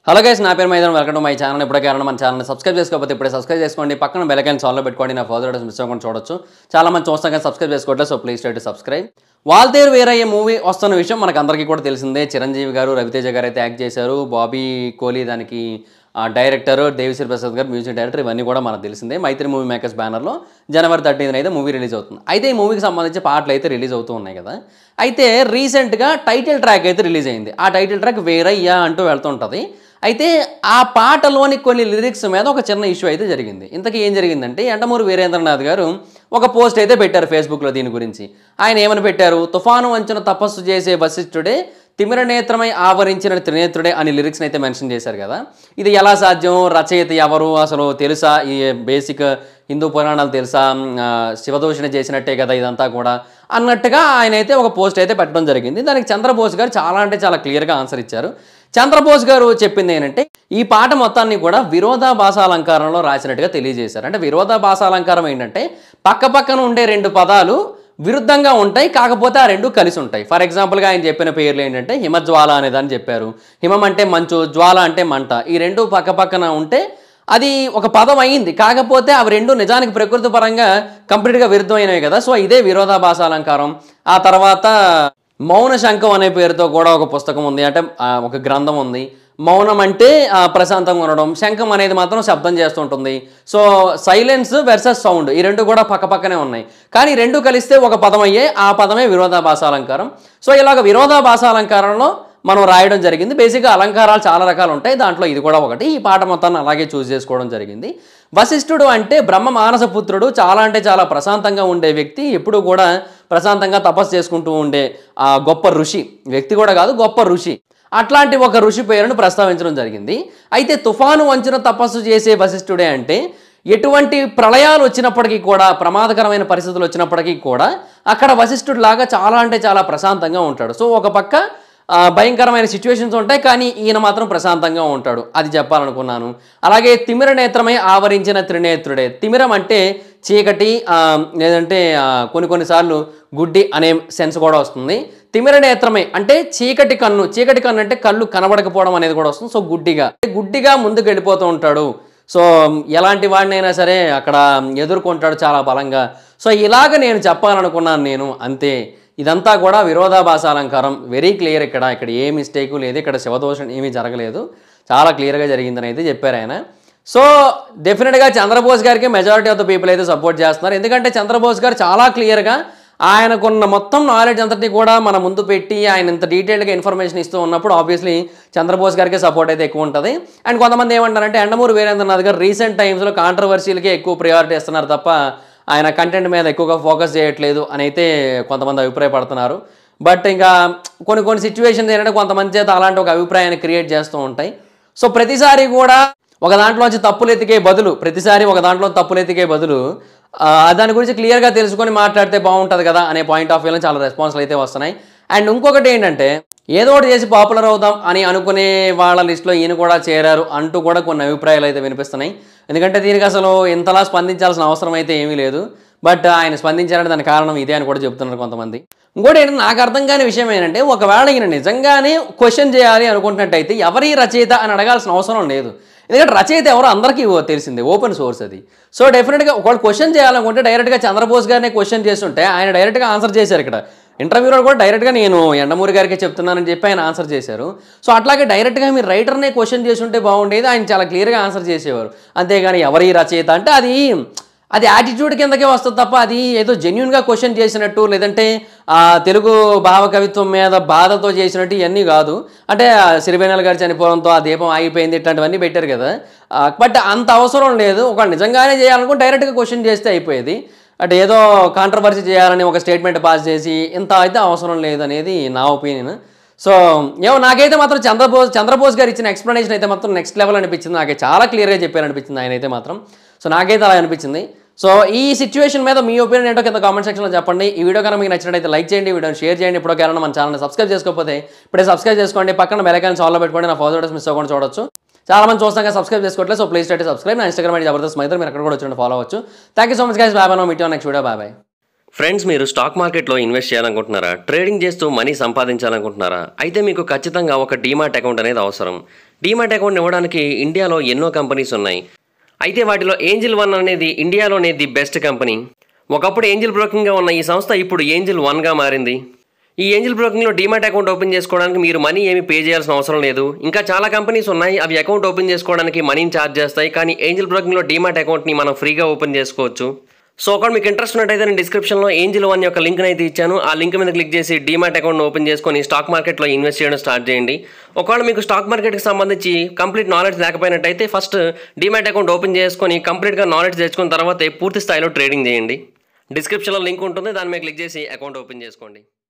hello guys నా పేరు మైదానం వెల్కమ్ టు మై ఛానల్ ఇప్పుడే కారణం మన ఛానల్ సబ్స్క్రైబ్ చేసుకోకపోతే ఇప్పుడే సబ్స్క్రైబ్ చేసుకోండి పక్కన బెలకైన్ సాల్వ్ పెట్టుకోండి నా ఫర్దర్ వీడియోస్ మిస్ అవ్వకుండా చూడొచ్చు చాలా మంది చూస్తాం కానీ సబ్స్క్రైబ్ చేసుకోవట్లేదు so please try to subscribe Waltair Veerayya movie వస్తున్న విషయం మనకు అందరికీ కూడా తెలిసిందే చిరంజీవి గారు రవితేజ గారు అయితే యాక్ట్ చేశారు బాబీ కోహ్లీ దానికి ఆ డైరెక్టర్ దేవిశ్రీ ప్రసాద్ గారు మ్యూజిక్ డైరెక్టర్ ఇవన్నీ కూడా మనకు తెలిసిందే మైత్రి మూవీ మేకర్స్ బ్యానర్లో జనవరి థర్టీన్ అయితే మూవీ రిలీజ్ అవుతుంది అయితే ఈ మూవీకి సంబంధించి పాటలు అయితే రిలీజ్ అవుతూ ఉన్నాయి కదా అయితే రీసెంట్గా టైటిల్ ట్రాక్ అయితే రిలీజ్ అయింది ఆ టైటిల్ ట్రాక్ వేరయ్యా అంటూ వెళ్తుంటుంది అయితే ఆ పాటలోని కొన్ని లిరిక్స్ మీద ఒక చిన్న ఇష్యూ అయితే జరిగింది ఇంతకీ ఏం జరిగిందంటే ఎండమూరి వీరేంద్రనాథ్ గారు ఒక పోస్ట్ అయితే పెట్టారు ఫేస్బుక్లో దీని గురించి ఆయన ఏమని పెట్టారు తుఫాను వంచున తపస్సు చేసే వశిష్ఠుడే తిమిర నేత్రమై ఆవరించిన త్రినేత్రుడే అని లిరిక్స్ని అయితే మెన్షన్ చేశారు కదా ఇది ఎలా సాధ్యం రచయిత ఎవరు అసలు తెలుసా ఈ బేసిక్ హిందూ పురాణాలు తెలుసా ఆ, శివదోషణ చేసినట్టే కదా ఇదంతా కూడా అన్నట్టుగా ఆయన అయితే ఒక పోస్ట్ అయితే పెట్టడం జరిగింది దానికి చంద్రబోస్ గారు చాలా అంటే చాలా క్లియర్గా ఆన్సర్ ఇచ్చారు చంద్రబోస్ గారు చెప్పింది ఏంటంటే ఈ పాట మొత్తాన్ని కూడా విరోధాభాసాలంకారంలో రాసినట్టుగా తెలియజేశారు అంటే విరోధాభాసాలంకారం ఏంటంటే పక్క పక్కన ఉండే రెండు పదాలు విరుద్ధంగా ఉంటాయి కాకపోతే ఆ రెండు కలిసి ఉంటాయి ఫర్ ఎగ్జాంపుల్గా ఆయన చెప్పిన పేర్లు ఏంటంటే హిమజ్వాల అనేదాన్ని చెప్పారు హిమం అంటే మంచు జ్వాల అంటే మంట ఈ రెండు పక్క పక్కన ఉంటే అది ఒక పదం అయింది కాకపోతే అవి రెండు నిజానికి ప్రకృతి పరంగా కంప్లీట్గా విరుద్ధమైనవి కదా సో ఇదే విరోధాభాసాలంకారం ఆ తర్వాత మౌన శంఖం అనే పేరుతో కూడా ఒక పుస్తకం ఉంది అంటే ఆ, ఒక గ్రంథం ఉంది మౌనం అంటే ఆ, ప్రశాంతంగా ఉండడం శంఖం అనేది మాత్రం శబ్దం చేస్తుంటుంది సో సైలెన్స్ వెర్సెస్ సౌండ్ ఈ రెండు కూడా పక్క పక్కనే ఉన్నాయి కానీ ఈ రెండు కలిస్తే ఒక పదం అయ్యే ఆ పదమే విరోధాభాసాలంకారం సో ఇలాగ విరోధాభాసాలంకారంలో మనం రాయడం జరిగింది బేసిక్గా అలంకారాలు చాలా రకాలు ఉంటాయి దాంట్లో ఇది కూడా ఒకటి ఈ పాట మొత్తాన్ని అలాగే చూస్ చేసుకోవడం జరిగింది వశిష్ఠుడు అంటే బ్రహ్మ మానస పుత్రుడు చాలా అంటే చాలా ప్రశాంతంగా ఉండే వ్యక్తి ఎప్పుడు కూడా ప్రశాంతంగా తపస్సు చేసుకుంటూ ఉండే ఆ గొప్ప ఋషి వ్యక్తి కూడా కాదు గొప్ప ఋషి అట్లాంటి ఒక ఋషి పేరును ప్రస్తావించడం జరిగింది అయితే తుఫాను వంచున తపస్సు చేసే వశిష్ఠుడే అంటే ఎటువంటి ప్రళయాలు వచ్చినప్పటికీ కూడా ప్రమాదకరమైన పరిస్థితులు వచ్చినప్పటికీ కూడా అక్కడ వశిష్ఠుడిలాగా చాలా అంటే చాలా ప్రశాంతంగా ఉంటాడు సో ఒక పక్క ఆ, భయంకరమైన సిచ్యువేషన్స్ ఉంటాయి కానీ ఈయన మాత్రం ప్రశాంతంగా ఉంటాడు అది చెప్పాలనుకున్నాను అలాగే తిమిర నేత్రమై ఆవరించిన త్రినేత్రుడే తిమిరం అంటే చీకటి ఆ, లేదంటే ఆ, కొన్ని కొన్నిసార్లు గుడ్డి అనే సెన్స్ కూడా వస్తుంది తిమిర నేత్రమే అంటే చీకటి కన్ను చీకటి కన్ను అంటే కళ్ళు కనబడకపోవడం అనేది కూడా వస్తుంది సో గుడ్డిగా గుడ్డిగా ముందుకు వెళ్ళిపోతూ ఉంటాడు సో ఎలాంటి వాడినైనా సరే అక్కడ ఎదుర్కొంటాడు చాలా బలంగా సో ఇలాగ నేను చెప్పాలనుకున్నాను నేను అంతే ఇదంతా కూడా విరోధాభాసాలంకారం వెరీ క్లియర్ ఇక్కడ ఇక్కడ ఏ మిస్టేకు లేదు ఇక్కడ శివదోషం ఏమీ జరగలేదు చాలా క్లియర్గా జరిగిందని అయితే చెప్పారు ఆయన సో డెఫినెట్గా చంద్రబోస్ గారికి మెజారిటీ ఆఫ్ ద పీపుల్ అయితే సపోర్ట్ చేస్తున్నారు ఎందుకంటే చంద్రబోస్ గారు చాలా క్లియర్గా ఆయనకున్న మొత్తం నాలెడ్జ్ అంతటి కూడా మన ముందు పెట్టి ఆయన ఇంత డీటెయిల్గా ఇన్ఫర్మేషన్ ఇస్తూ ఉన్నప్పుడు ఆబ్వియస్లీ చంద్రబోస్ గారికి సపోర్ట్ అయితే ఎక్కువ ఉంటుంది అండ్ కొంతమంది ఏమంటారంటే ఎండమూరి వీరేంద్రనాథ్ గారు రీసెంట్ టైమ్స్లో కాంట్రవర్సీలకే ఎక్కువ ప్రియారిటీ ఇస్తున్నారు తప్ప ఆయన కంటెంట్ మీద ఎక్కువగా ఫోకస్ చేయట్లేదు అని అయితే కొంతమంది అభిప్రాయపడుతున్నారు బట్ ఇంకా కొన్ని కొన్ని సిచ్యువేషన్స్ ఏంటంటే కొంతమంది చేత అలాంటి ఒక అభిప్రాయాన్ని క్రియేట్ చేస్తూ ఉంటాయి సో ప్రతిసారి కూడా ఒక దాంట్లోంచి తప్పులు ఎతికే బదులు ప్రతిసారి ఒక దాంట్లో తప్పులు ఎతికే బదులు ఆ, దాని గురించి క్లియర్గా తెలుసుకొని మాట్లాడితే బాగుంటుంది కదా అనే పాయింట్ ఆఫ్ వ్యూలో చాలా రెస్పాన్స్లు అయితే వస్తున్నాయి అండ్ ఇంకొకటి ఏంటంటే ఏదో ఒకటి చేసి పాపులర్ అవుదాం అని అనుకునే వాళ్ళ లిస్ట్లో ఈయన కూడా చేరారు అంటూ కూడా కొన్ని అభిప్రాయాలు అయితే వినిపిస్తున్నాయి ఎందుకంటే దీనికి అసలు ఇంతలా స్పందించాల్సిన అవసరం అయితే ఏమీ లేదు బట్ ఆయన స్పందించారంటే దానికి కారణం ఇదే అని కూడా చెప్తున్నారు కొంతమంది ఇంకోటి ఏంటంటే నాకు అర్థం కాని విషయం ఏంటంటే ఒకవేళ ఈయన నిజంగానే క్వశ్చన్ చేయాలి అనుకుంటున్నట్టయితే ఎవరి రచయిత అని అడగాల్సిన అవసరం లేదు ఎందుకంటే రచయిత ఎవరో అందరికీ ఓ- తెలిసిందే ఓపెన్ సోర్స్ అది సో డెఫినెట్గా ఒకవేళ క్వశ్చన్ చేయాలనుకుంటే డైరెక్ట్గా చంద్రబోస్ గారినే క్వశ్చన్ చేస్తుంటే ఆయన డైరెక్ట్గా ఆన్సర్ చేశారు ఇక్కడ ఇంటర్వ్యూలో కూడా డైరెక్ట్గా నేను ఎండమూరి గారికి చెప్తున్నానని చెప్పి ఆయన ఆన్సర్ చేశారు సో అట్లాగే డైరెక్ట్గా మీరు రైటర్నే క్వశ్చన్ చేస్తుంటే బాగుండేది ఆయన చాలా క్లియర్గా ఆన్సర్ చేసేవారు అంతేగాని ఎవరి రచయిత అంటే అది అది యాటిట్యూడ్ కిందకే వస్తుంది తప్ప అది ఏదో జెన్యున్గా క్వశ్చన్ చేసినట్టు లేదంటే ఆ తెలుగు భావకవిత్వం మీద బాధతో చేసినట్టు ఇవన్నీ కాదు అంటే ఆ సిరివేనల్ గారు చనిపోవడంతో ఆ దీపం ఆగిపోయింది ఇట్లాంటివన్నీ పెట్టారు కదా బట్ అంత అవసరం లేదు ఒక నిజంగానే చేయాలనుకుంటే డైరెక్ట్గా క్వశ్చన్ చేస్తే అయిపోయేది అంటే ఏదో కాంట్రవర్సీ చేయాలని ఒక స్టేట్మెంట్ పాస్ చేసి ఇంత అయితే అవసరం లేదు అనేది నా ఒపీనియన్ సో ఏమో నాకైతే మాత్రం చంద్రబోస్ చంద్రబోస్ గారు ఇచ్చిన ఎక్స్ప్లెనేషన్ అయితే మాత్రం నెక్స్ట్ లెవెల్ అనిపించింది నాకే చాలా క్లియర్గా చెప్పారు అనిపించింది ఆయన అయితే మాత్రం సో నాకైతే అలా అనిపించింది సో ఈ సిచ్యువేషన్ మీద మీ ఒపీనియన్ ఏంటో కింద కామెంట్ సెక్షన్లో చెప్పండి ఈ వీడియో కనుక మీకు నచ్చినట్లయితే లైక్ చేయండి వీడియోని షేర్ చేయండి ఇప్పుడు కారణం మన ఛానల్ని సబ్స్క్రైబ్ చేసుకోకపోతే ఇప్పుడే సబ్స్క్రైబ్ చేసుకోండి పక్కన బెలకాయని సాల్వ్ పెట్టుకోండి నా ఫాలోవర్స్ మిస్ అవ్వకుండా చూడొచ్చు చాలా మంది చూస్తాం కదా సబ్స్క్రైబ్ చేసుకోవట్లేదు సో ప్లీజ్ అయితే సబ్స్క్రైబ్ నా ఇన్స్టాగ్రామ్ ఐడి జబర్దస్త్ మైత్రి మీరు అక్కడ కూడా వచ్చి ఫాలో అవ్వచ్చు thank you so much guys bye bye meet next video bye bye friends మీరు స్టాక్ మార్కెట్లో ఇన్వెస్ట్ చేయాలనుకుంటున్నారా ట్రేడింగ్ చేస్తూ మనీ సంపాదించాలనుకుంటున్నారా అయితే మీకు ఖచ్చితంగా ఒక డీమాట్ అకౌంట్ అనేది అవసరం డీమాట్ అకౌంట్ ఇవ్వడానికి ఇండియాలో ఎన్నో కంపెనీస్ ఉన్నాయి అయితే వాటిలో ఏంజిల్ వన్ అనేది ఇండియాలోనే ది బెస్ట్ కంపెనీ ఒకప్పుడు ఏంజిల్ బ్రోకింగ్గా ఉన్న ఈ సంస్థ ఇప్పుడు ఏంజిల్ వన్గా మారింది ఈ ఏంజిల్ బ్రోకింగ్లో డీమాట్ అకౌంట్ ఓపెన్ చేసుకోవడానికి మీరు మనీ ఏమి పే చేయాల్సిన అవసరం లేదు ఇంకా చాలా కంపెనీస్ ఉన్నాయి అవి అకౌంట్ ఓపెన్ చేసుకోవడానికి మనీని ఛార్జ్ చేస్తాయి కానీ ఏంజిల్ బ్రోకింగ్లో డీమాట్ అకౌంట్ని మనం ఫ్రీగా ఓపెన్ చేసుకోవచ్చు సో ఒకవేళ మీకు ఇంట్రెస్ట్ ఉన్నట్టయితే నేను డిస్క్రిప్షన్లో ఏంజిల్ వన్ యొక్క లింక్ అయితే ఇచ్చాను ఆ లింక్ మీద క్లిక్ చేసి డీమాట్ అకౌంట్ ఓపెన్ చేసుకొని స్టాక్ మార్కెట్లో ఇన్వెస్ట్ చేయడం స్టార్ట్ చేయండి ఒకవేళ మీకు స్టాక్ మార్కెట్కి సంబంధించి కంప్లీట్ నాలెడ్జ్ లేకపోయినట్టయితే ఫస్ట్ డీమాట్ అకౌంట్ ఓపెన్ చేసుకొని కంప్లీట్గా నాలెడ్జ్ తెచ్చుకున్న తర్వాతే పూర్తి స్థాయిలో ట్రేడింగ్ చేయండి డిస్క్రిప్షన్లో లింక్ ఉంటుంది దాని మీద క్లిక్ చేసి అకౌంట్ ఓపెన్ చేసుకోండి